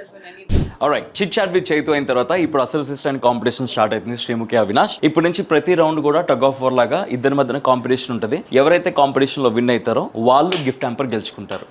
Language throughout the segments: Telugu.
myself in anything. Right chit chat with Chaitu అయిన తర్వాత ఇప్పుడు అసలు అసిస్టెంట్ కాంపిటీషన్ స్టార్ట్ అవుతుంది శ్రీముఖి అవినాష్ ఇప్పటి నుంచి ప్రతి రౌండ్ కూడా టగ్ ఆఫ్ వార్ లాగా ఇద్దరి మధ్యన కాంపిటీషన్ ఉంటుంది ఎవరైతే కాంపిటీషన్ లో విన్ అవుతారో వాళ్ళు గిఫ్ట్ హ్యాంపర్ గెలుచుకుంటారు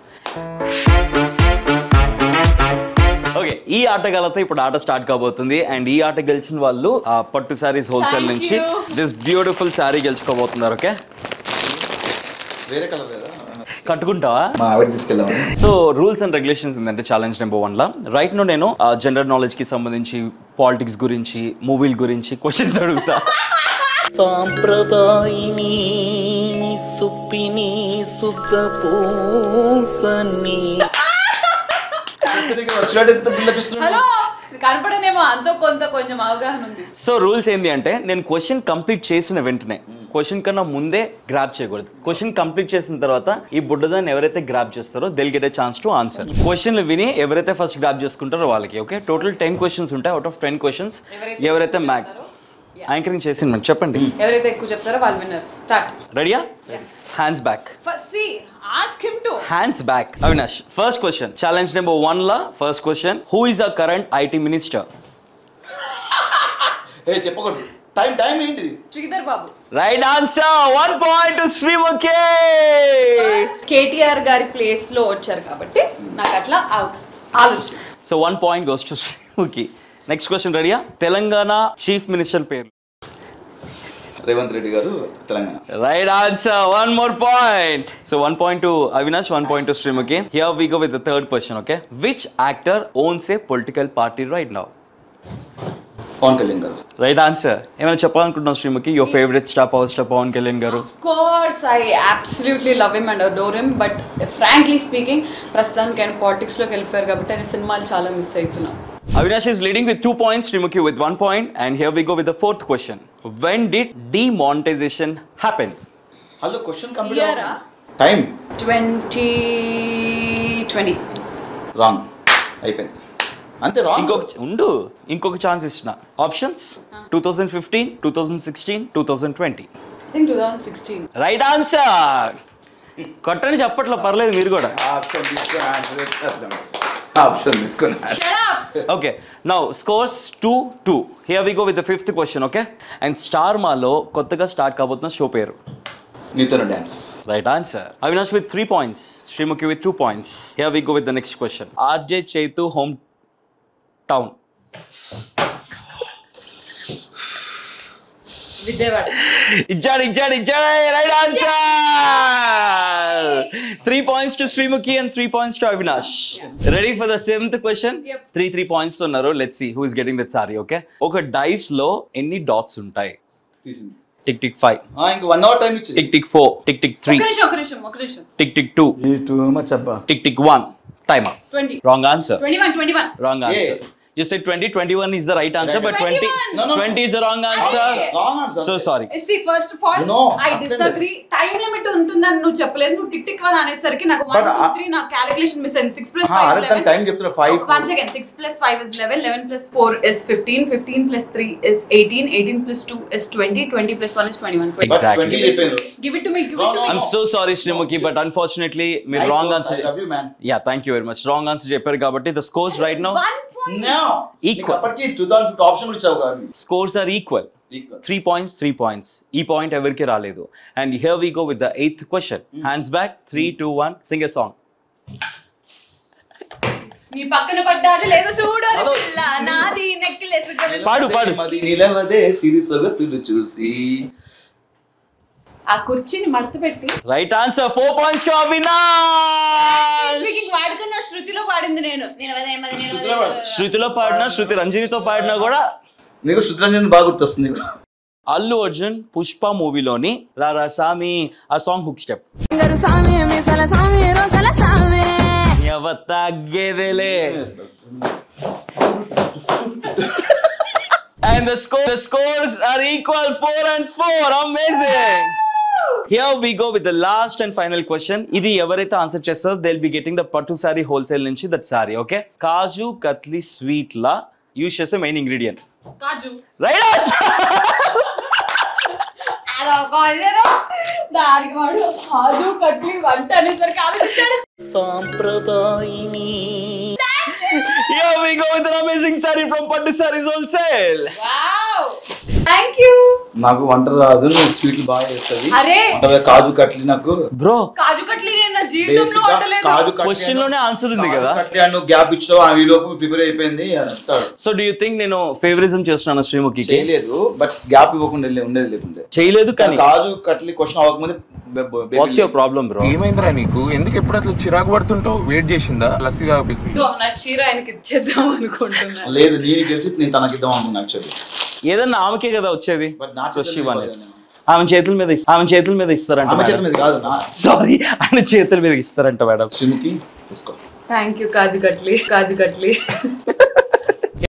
ఓకే ఈ ఆటగాళ్ళతో ఇప్పుడు ఆట స్టార్ట్ కాబోతుంది అండ్ ఈ ఆట గెలిచిన వాళ్ళు ఆ పట్టు శారీస్ హోల్సేల్ Thank నుంచి you. దిస్ బ్యూటిఫుల్ శారీ గెలుచుకోబోతున్నారు ఓకే వేరే కలర్ లేదా కట్టుకుంటావా మా ఆవిడ తీసుకెళ్ళాము సో రూల్స్ అండ్ రెగ్యులేషన్స్ ఏంటంటే ఛాలెంజ్ నెంబర్ వన్ లా రైట్ నో నేను జనరల్ నాలెడ్జ్ కి సంబంధించి పాలిటిక్స్ గురించి మూవీల గురించి క్వశ్చన్స్ అడుగుతా సాంప్రదాయిని సుప్పిని శుద్ధ పూసని వచ్చినట్టు ఎంత బిల్డప్ ఇస్తున్నాడు హలో కనపడనేమో అంతో కొంత కొంచెం అవగాహన ఉంది సో రూల్స్ ఏంటి అంటే నేను క్వశ్చన్ కంప్లీట్ చేసిన వెంటనే క్వశ్చన్ కన్నా ముందే గ్రాప్ చేయకూడదు క్వశ్చన్ కంప్లీట్ చేసిన తర్వాత ఈ బుడ్డదాన్ని ఎవరైతే గ్రాప్ చేస్తారో they'll get a chance to answer క్వశ్చన్లు విని ఎవరైతే ఫస్ట్ గ్రాప్ చేసుకుంటారో వాళ్ళకి ఓకే టోటల్ టెన్ క్వశ్చన్స్ ఉంటాయి అవుట్ ఆఫ్ టెన్ క్వశ్చన్స్ ఎవరైతే ఎవరైతే ఎక్కువ మ్యాక్ చెప్తారో, యాంకరింగ్ చేసింది మేడం చెప్పండి ఎవరైతే ఎక్కువ చెప్తారో వాళ్ళు విన్నర్స్ స్టార్ట్ రెడీయా hands back first see ask him to hands back Avinash first question challenge number one లా first question who is a current IT minister ఏ చెప్పకూడదు టైం టైం ఏంటిది Sridhar Babu right answer one point to Sreemukhi KTR గారి ప్లేస్ లో వచ్చారు కాబట్టి నాకు అట్లా ఆ- ఆలోచన so one point goes to Sreemukhi next question రెడీయా తెలంగాణ చీఫ్ మినిస్టర్ పేరు రేవంత్ రెడ్డి గారు Telangana right answer one more point so one point to Avinash one point to Sreemukhi here we go with the third question okay which actor owns a political party right now Pavan Kalyan garu right answer ఏమైనా చెప్పాలనుకుంటున్నాం Sreemukhi your favourite star power star Pavan Kalyan garu course I absolutely love him and adore him but frankly speaking ప్రస్తుతానికి ఆయన పాలిటిక్స్లోకి వెళ్ళిపోయారు కాబట్టి ఆయన సినిమాలు చాలా మిస్ అవుతున్నాం Avinash is leading with two points, Srimukhi with one point, and here we go with the fourth question. When did demonetization happen? Hello question Year complete ఆ? టైం ట్వంటీ ట్వంటీ రాంగ్ అయిపోయింది అంతే రాంగ్ ఇంకొక ఉండు ఇంకొక ఛాన్స్ ఇచ్చిన options two thousand fifteen two thousand sixteen two thousand twenty I think two thousand sixteen right answer కొట్టని చెప్పట్లో పర్లేదు మీరు కూడా ఆప్షన్ తీసుకొని ఆన్సర్ ఇచ్చేద్దాం ఆప్షన్ తీసుకొని okay now scores two two here we go with the fifth question okay and star మాలో కొత్తగా స్టార్ట్ కాబోతున్న షో పేరు నీతో dance Right answer. Avinash with three points. Srimukhi with two points. Here we go with the next question. RJ Chetu hometown. Vijayawada ఇచ్చాడు ఇచ్చాడు ఇచ్చాడు right answer three points to Sreemukhi and three points to Avinash ready for the seventh question Yep. Three three points ఉన్నారు let's see who is getting that sorry okay ఒక డైస్ లో ఎన్ని డాట్స్ ఉంటాయి తీసింది టిక్ టిక్ ఫైవ్ ఇంక వన్ అవర్ టైం ఇచ్చింది tick tick four tick tick three ఒక నిమిషం ఒక నిమిషం ఒక నిమిషం టిక్ టిక్ టూ ఈ టూ మచ్ అబ్బా tick tick one time up twenty wrong answer twenty one twenty one Wrong answer. You said 20, 21 is the right answer, but 20, 21. No, no, no. 20 is the wrong answer. Okay. Wrong answer So sorry. See first of all No, I అట్లే డిసగ్రీ టైం లిమిట్ ఉంటుందని నువ్వు చెప్పలేదు నువ్వు టిక్ టిక్ వన్ అనేసరికి నాకు one But, two uh, three నా క్యాలిక్యులేషన్ మిస్ అయింది సిక్స్ ప్లస్ Ah, ఫైవ్ అరే తను time చెప్తున్నా, five. One second six plus five is eleven eleven plus four is fifteen fifteen plus three is eighteen eighteen plus two is twenty twenty plus one is twenty one but Exactly. Twenty చెప్పారు give it to me give it to No, me I'm so sorry, Srimukhi, but unfortunately, మీరు Nice wrong words, answer. I love you, man. Yeah, thank you very much. Wrong answer చెప్పారు కాబట్టి the scores right now, one point no Equal. Equal అప్పటికి టూ థౌసండ్ ఫిఫ్టీ ఆప్షన్ కూడా ఇచ్చావు కదా scores are equal. Equal three points three points ఈ పాయింట్ ఎవరికి రాలేదు and here we go with the eighth question hands back three two one sing a song నీ పక్కన పడ్డాది లేదు చూడు అది Hello. పిల్ల నాది నెక్లెస్ పాడు పాడు మది నిలవదే సిరి సొగసులు చూసి ఆ కుర్చీని మడత పెట్టి right answer four points to Avinash speaking వాడుతున్న శృతిలో పాడింది నేను నిలవదేమది శృతిలో పాడు. శృతిలో పాడినా శృతి రంజనితో పాడినా కూడా నీకు శుద్రంజన్ బాగా గుర్తొస్తుంది నీకు అల్లు అర్జున్ పుష్ప మూవీలోని రారా సామి ఆ సాంగ్ హుక్ స్టెప్ గరు సామి మీసల సామి రోషల సామి తగ్గేదేలే And the score the scores are equal 4 and 4. Amazing. Here we go with the last and final question. ఇది ఎవరైతే ఆన్సర్ చేస్తారో they be getting the Pattu saree wholesale నుంచి that sorry okay kaju katli sweet లా యూస్ చేసే main ingredient kaju right answer అదొక అదేనో. దానికి వాడు కాజు కట్లి వంట అనేసరికి ఆలోచించాడు సాంప్రదాయిని యో Here we go with an amazing saree from Pattu Sarees Wholesale. Thank you నాకు వంట రాదు నువ్వు స్వీట్లు బాగా చేస్తుంది అరే! వంట కాజు కట్లీ నాకు Bro, కాజు కట్లీ నేను నా జీవితంలో basic గా వండలేదు కాజు కట్లీ question లోనే answer ఉంది కాజు కదా? కట్లీ అని నువ్వు గ్యాప్ ఇచ్చావు ఆ ఈ లోపు ప్రిపేర్ అయిపోయింది అని చెప్తాడు so do you think నేను ఫేవరిజం చేస్తున్నాను శ్రీముఖికి చేయలేదు బట్ గ్యాప్ ఇవ్వకుండా వెళ్ళి- ఉండేది లేకుండే చేయలేదు కానీ కాజు కట్లీ క్వశ్చన్ అవ్వకముందే బె- బె- baby what's your problem bro ఏమైందిరా నీకు ఎందుకు ఎప్పుడు అట్లా చిరాకు పడుతుంటావు వెయిట్ చేసిందా లస్సీగా ఇదిగో, నా చీర ఆయనకి ఇచ్చేద్దాం అనుకుంటున్నా లేదు నేను గెలిచి నేను తనకి ఇద్దాం అనుకున్నా యాక్చువల్లీ ఏదన్నా ఆమెకే కదా వచ్చేది బట్ నా సో చేతుల she మీద wanted. ఇవ్వలేదు నేను. ఆమె చేతుల మీద ఇస్- ఆమె చేతుల మీద ఇస్తారంట ఆమె చేతుల మీద కాదు నా సారీ ఆయన చేతుల మీద ఇస్తారంట మేడం శ్రీముఖి తీసుకో థ్యాంక్ యూ కాజు కట్లీ కాజు కట్లీ